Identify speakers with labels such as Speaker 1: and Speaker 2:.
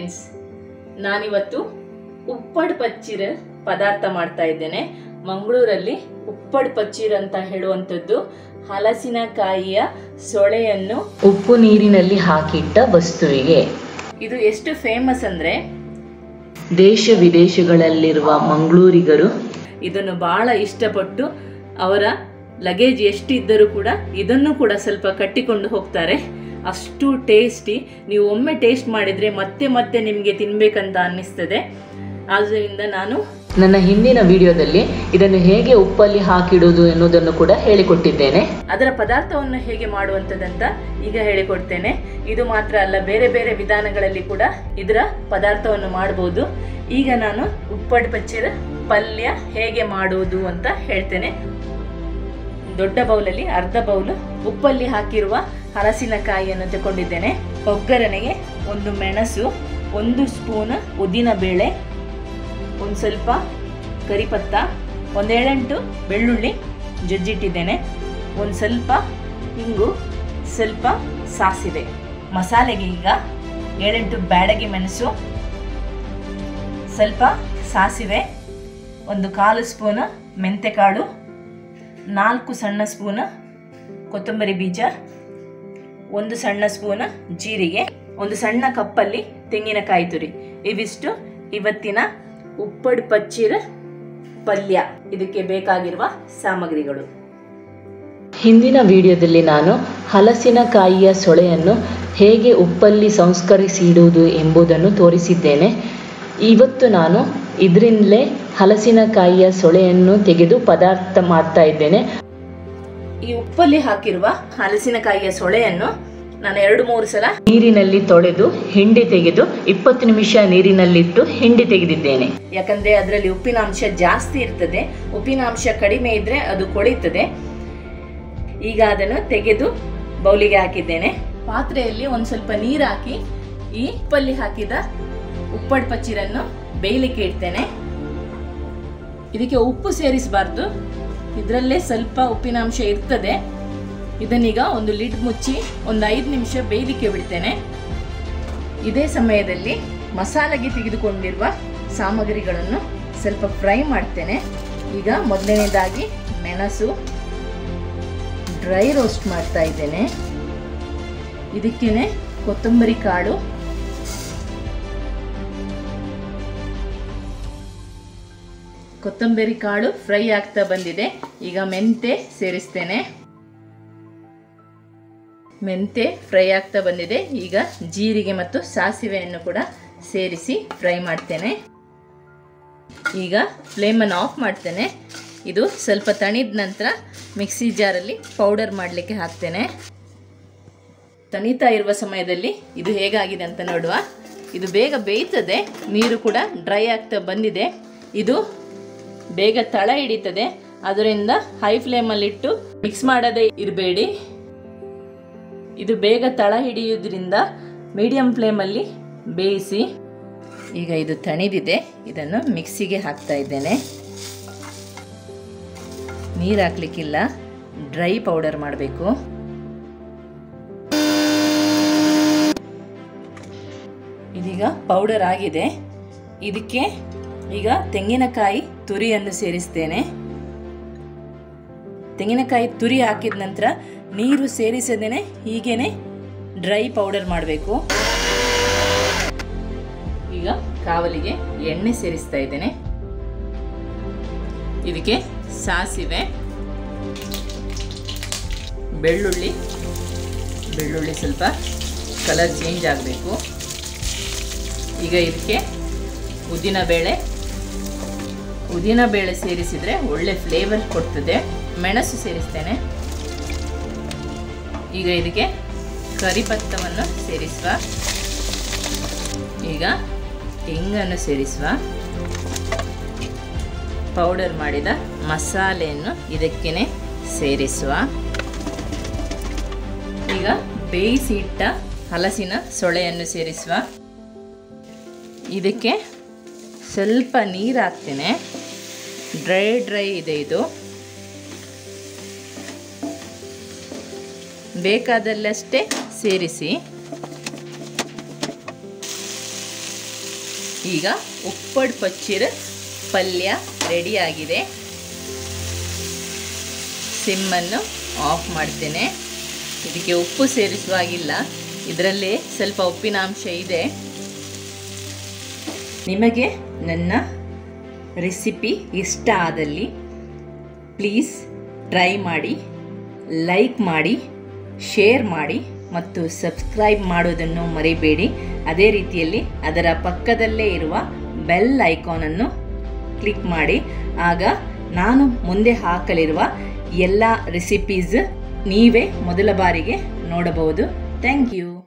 Speaker 1: friends ನಾನಿವತ್ತು ಉಪ್ಪಡ್ ಪಚ್ಚೀರ್ ಪದಾರ್ಥ ಮಾಡ್ತಾ ಇದ್ದೇನೆ ಮಂಗಳೂರಲ್ಲಿ ಉಪ್ಪಡ್ ಪಚ್ಚೀರ್ ಅಂತ ಹೇಳುವಂಥದ್ದು ಹಲಸಿನಕಾಯಿಯ ಸೊಳೆಯನ್ನು
Speaker 2: ಉಪ್ಪು ನೀರಿನಲ್ಲಿ ಹಾಕಿಟ್ಟ ವಸ್ತುವಿಗೆ
Speaker 1: ಇದು ಎಷ್ಟು ಫೇಮಸ್ ಅಂದ್ರೆ
Speaker 2: ದೇಶ ವಿದೇಶಗಳಲ್ಲಿರುವ ಮಂಗಳೂರಿಗರು
Speaker 1: ಇದನ್ನು ಬಹಳ ಇಷ್ಟಪಟ್ಟು ಅವರ ಲಗೇಜ್ ಎಷ್ಟಿದ್ದರೂ ಕೂಡ ಇದನ್ನು ಕೂಡ ಸ್ವಲ್ಪ ಕಟ್ಟಿಕೊಂಡು ಹೋಗ್ತಾರೆ ಅಷ್ಟು ಟೇಸ್ಟಿ ನೀವು ಒಮ್ಮೆ ಟೇಸ್ಟ್ ಮಾಡಿದರೆ ಮತ್ತೆ ಮತ್ತೆ ನಿಮಗೆ ತಿನ್ಬೇಕಂತ ಅನ್ನಿಸ್ತದೆ ಆದ್ದರಿಂದ ನಾನು
Speaker 2: ನನ್ನ ಹಿಂದಿನ ವಿಡಿಯೋದಲ್ಲಿ ಇದನ್ನು ಹೇಗೆ ಉಪ್ಪಲ್ಲಿ ಹಾಕಿಡುವುದು ಎನ್ನುವುದನ್ನು ಕೂಡ ಹೇಳಿಕೊಟ್ಟಿದ್ದೇನೆ
Speaker 1: ಅದರ ಪದಾರ್ಥವನ್ನು ಹೇಗೆ ಮಾಡುವಂಥದ್ದಂತ ಈಗ ಹೇಳಿಕೊಡ್ತೇನೆ ಇದು ಮಾತ್ರ ಅಲ್ಲ ಬೇರೆ ಬೇರೆ ವಿಧಾನಗಳಲ್ಲಿ ಕೂಡ ಇದರ ಪದಾರ್ಥವನ್ನು ಮಾಡಬಹುದು ಈಗ ನಾನು ಉಪ್ಪಡ್ ಪಚ್ಚಿರ ಪಲ್ಯ ಹೇಗೆ ಮಾಡುವುದು ಅಂತ ಹೇಳ್ತೇನೆ ದೊಡ್ಡ ಬೌಲಲ್ಲಿ ಅರ್ಧ ಬೌಲು ಉಪ್ಪಲ್ಲಿ ಹಾಕಿರುವ ಹಲಸಿನಕಾಯಿಯನ್ನು ತಗೊಂಡಿದ್ದೇನೆ ಒಗ್ಗರಣೆಗೆ ಒಂದು ಮೆಣಸು ಒಂದು ಸ್ಪೂನ್ ಉದ್ದಿನ ಬೇಳೆ ಒಂದು ಸ್ವಲ್ಪ ಕರಿಪತ್ತ ಒಂದೇಳೆಂಟು ಬೆಳ್ಳುಳ್ಳಿ ಜಜ್ಜಿಟ್ಟಿದ್ದೇನೆ ಒಂದು ಸ್ವಲ್ಪ ಹಿಂಗು ಸ್ವಲ್ಪ ಸಾಸಿವೆ ಮಸಾಲೆಗೆ ಈಗ ಏಳೆಂಟು ಬ್ಯಾಡಗಿ ಮೆಣಸು ಸ್ವಲ್ಪ ಸಾಸಿವೆ ಒಂದು ಕಾಲು ಸ್ಪೂನ್ ಮೆಂತೆಕಾಳು ನಾಲ್ಕು ಸಣ್ಣ ಸ್ಪೂನ್ ಕೊತ್ತಂಬರಿ ಬೀಜ ಒಂದು ಸಣ್ಣ ಸ್ಪೂನ್ ಜೀರಿಗೆ ಒಂದು ಸಣ್ಣ ಕಪ್ಪಲ್ಲಿ ತೆಂಗಿನಕಾಯಿ ತುರಿ ಇವಿಷ್ಟು ಇವತ್ತಿನ ಉಪ್ಪಡ್ ಪಚ್ಚಿರ ಪಲ್ಯ ಇದಕ್ಕೆ ಬೇಕಾಗಿರುವ ಸಾಮಗ್ರಿಗಳು
Speaker 2: ಹಿಂದಿನ ವಿಡಿಯೋದಲ್ಲಿ ನಾನು ಹಲಸಿನಕಾಯಿಯ ಸೊಳೆಯನ್ನು ಹೇಗೆ ಉಪ್ಪಲ್ಲಿ ಸಂಸ್ಕರಿಸಿ ಇಡುವುದು ಎಂಬುದನ್ನು ತೋರಿಸಿದ್ದೇನೆ ಇವತ್ತು ನಾನು ಇದರಿಂದಲೇ ಹಲಸಿನಕಾಯಿಯ ಸೊಳೆಯನ್ನು ತೆಗೆದು ಪದಾರ್ಥ ಮಾಡ್ತಾ ಇದ್ದೇನೆ
Speaker 1: ಈ ಉಪ್ಪಲ್ಲಿ ಹಾಕಿರುವ ಹಲಸಿನಕಾಯಿಯ ಸೊಳೆಯನ್ನು ನಾನು ಎರಡು ಮೂರು ಸಲ
Speaker 2: ನೀರಿನಲ್ಲಿ ತೊಳೆದು ಹಿಂಡಿ ತೆಗೆದು ಇಪ್ಪತ್ತು ನಿಮಿಷ ನೀರಿನಲ್ಲಿಟ್ಟು ಹಿಂಡಿ ತೆಗೆದಿದ್ದೇನೆ
Speaker 1: ಯಾಕಂದ್ರೆ ಅದರಲ್ಲಿ ಉಪ್ಪಿನಾಂಶ ಜಾಸ್ತಿ ಇರ್ತದೆ ಉಪ್ಪಿನಾಂಶ ಕಡಿಮೆ ಇದ್ರೆ ಅದು ಕೊಳಿತದೆ ಈಗ ಅದನ್ನು ತೆಗೆದು ಬೌಲಿಗೆ ಹಾಕಿದ್ದೇನೆ ಪಾತ್ರೆಯಲ್ಲಿ ಒಂದು ಸ್ವಲ್ಪ ನೀರು ಹಾಕಿ ಈ ಉಪ್ಪಲ್ಲಿ ಹಾಕಿದ ಉಪ್ಪಡ್ ಪಚ್ಚಿರನ್ನು ಬೇಯಲಿಕ್ಕೆ ಇಡ್ತೇನೆ ಇದಕ್ಕೆ ಉಪ್ಪು ಸೇರಿಸಬಾರ್ದು ಇದರಲ್ಲೇ ಸ್ವಲ್ಪ ಉಪ್ಪಿನಾಂಶ ಇರ್ತದೆ ಇದನ್ನೀಗ ಒಂದು ಲಿಡ್ ಮುಚ್ಚಿ ಒಂದು ಐದು ನಿಮಿಷ ಬೇಯಲಿಕ್ಕೆ ಬಿಡ್ತೇನೆ ಇದೇ ಸಮಯದಲ್ಲಿ ಮಸಾಲೆಗೆ ತೆಗೆದುಕೊಂಡಿರುವ ಸಾಮಗ್ರಿಗಳನ್ನು ಸ್ವಲ್ಪ ಫ್ರೈ ಮಾಡ್ತೇನೆ ಈಗ ಮೊದಲನೇದಾಗಿ ಮೆಣಸು ಡ್ರೈ ರೋಸ್ಟ್ ಮಾಡ್ತಾ ಇದ್ದೇನೆ ಇದಕ್ಕೇನೆ ಕೊತ್ತಂಬರಿ ಕಾಳು ಕೊತ್ತಂಬರಿ ಕಾಳು ಫ್ರೈ ಆಗ್ತಾ ಬಂದಿದೆ ಈಗ ಮೆಂತೆ ಸೇರಿಸ್ತೇನೆ ಮೆಂತೆ ಫ್ರೈ ಆಗ್ತಾ ಬಂದಿದೆ ಈಗ ಜೀರಿಗೆ ಮತ್ತು ಸಾಸಿವೆಯನ್ನು ಕೂಡ ಸೇರಿಸಿ ಫ್ರೈ ಮಾಡ್ತೇನೆ ಈಗ ಫ್ಲೇಮನ್ನು ಆಫ್ ಮಾಡ್ತೇನೆ ಇದು ಸ್ವಲ್ಪ ತಣಿದ ನಂತರ ಮಿಕ್ಸಿ ಜಾರಲ್ಲಿ ಪೌಡರ್ ಮಾಡಲಿಕ್ಕೆ ಹಾಕ್ತೇನೆ ತಣಿತಾ ಇರುವ ಸಮಯದಲ್ಲಿ ಇದು ಹೇಗಾಗಿದೆ ಅಂತ ನೋಡುವ ಇದು ಬೇಗ ಬೇಯ್ತದೆ ನೀರು ಕೂಡ ಡ್ರೈ ಆಗ್ತಾ ಬಂದಿದೆ ಇದು ಬೇಗ ತಳ ಹಿಡಿತದೆ ಅದರಿಂದ ಹೈ ಫ್ಲೇಮಲ್ಲಿಟ್ಟು ಮಿಕ್ಸ್ ಮಾಡದೇ ಇರಬೇಡಿ ಇದು ಬೇಗ ತಳ ಹಿಡಿಯುವುದರಿಂದ ಮೀಡಿಯಂ ಫ್ಲೇಮಲ್ಲಿ ಬೇಯಿಸಿ ಈಗ ಇದು ತಣಿದಿದೆ ಇದನ್ನು ಮಿಕ್ಸಿಗೆ ಹಾಕ್ತಾ ಇದ್ದೇನೆ ನೀರು ಹಾಕ್ಲಿಕ್ಕಿಲ್ಲ ಡ್ರೈ ಪೌಡರ್ ಮಾಡಬೇಕು ಇದೀಗ ಪೌಡರ್ ಆಗಿದೆ ಇದಕ್ಕೆ ಈಗ ತೆಂಗಿನಕಾಯಿ ತುರಿಯನ್ನು ಸೇರಿಸ್ತೇನೆ ತೆಂಗಿನಕಾಯಿ ತುರಿ ಹಾಕಿದ ನಂತರ ನೀರು ಸೇರಿಸದೇನೆ ಹೀಗೇನೆ ಡ್ರೈ ಪೌಡರ್ ಮಾಡಬೇಕು ಈಗ ಕಾವಲಿಗೆ ಎಣ್ಣೆ ಸೇರಿಸ್ತಾ ಇದ್ದೇನೆ ಇದಕ್ಕೆ ಸಾಸಿವೆ ಬೆಳ್ಳುಳ್ಳಿ ಬೆಳ್ಳುಳ್ಳಿ ಸ್ವಲ್ಪ ಕಲರ್ ಚೇಂಜ್ ಆಗಬೇಕು ಈಗ ಇದಕ್ಕೆ ಉದ್ದಿನ ಬೇಳೆ ಉದ್ದಿನ ಬೇಳೆ ಸೇರಿಸಿದರೆ ಒಳ್ಳೆ ಫ್ಲೇವರ್ ಕೊಡ್ತದೆ ಮೆಣಸು ಸೇರಿಸ್ತೇನೆ ಈಗ ಇದಕ್ಕೆ ಕರಿಪತ್ತವನ್ನು ಸೇರಿಸುವ ಈಗ ಹಿಂಗನ್ನು ಸೇರಿಸುವ ಪೌಡರ್ ಮಾಡಿದ ಮಸಾಲೆಯನ್ನು ಇದಕ್ಕೇನೆ ಸೇರಿಸುವ ಈಗ ಬೇಯಿಸಿ ಇಟ್ಟ ಹಲಸಿನ ಸೊಳೆಯನ್ನು ಸೇರಿಸುವ ಇದಕ್ಕೆ ಸ್ವಲ್ಪ ನೀರು ಹಾಕ್ತೇನೆ ಡ್ರೈ ಡ್ರೈ ಇದೆ ಇದು ಬೇಕಾದಲ್ಲಷ್ಟೇ ಸೇರಿಸಿ ಈಗ ಉಪ್ಪಡ್ ಪಚ್ಚಿರ ಪಲ್ಯ ರೆಡಿಯಾಗಿದೆ ಸಿಮ್ಮನ್ನು ಆಫ್ ಮಾಡ್ತೇನೆ ಇದಕ್ಕೆ ಉಪ್ಪು ಸೇರಿಸುವಾಗಿಲ್ಲ ಇದರಲ್ಲಿ ಸ್ವಲ್ಪ ಉಪ್ಪಿನಾಂಶ ಇದೆ ನಿಮಗೆ ನನ್ನ ರೆಸಿಪಿ ಇಷ್ಟ ಆದಲ್ಲಿ ಪ್ಲೀಸ್ ಟ್ರೈ ಮಾಡಿ ಲೈಕ್ ಮಾಡಿ ಶೇರ್ ಮಾಡಿ ಮತ್ತು ಸಬ್ಸ್ಕ್ರೈಬ್ ಮಾಡೋದನ್ನು ಮರಿಬೇಡಿ ಅದೇ ರೀತಿಯಲ್ಲಿ ಅದರ ಪಕ್ಕದಲ್ಲೇ ಇರುವ ಬೆಲ್ ಐಕಾನನ್ನು ಕ್ಲಿಕ್ ಮಾಡಿ ಆಗ ನಾನು ಮುಂದೆ ಹಾಕಲಿರುವ ಎಲ್ಲ ರೆಸಿಪೀಸ್ ನೀವೇ ಮೊದಲ ಬಾರಿಗೆ ನೋಡಬಹುದು ಥ್ಯಾಂಕ್ ಯು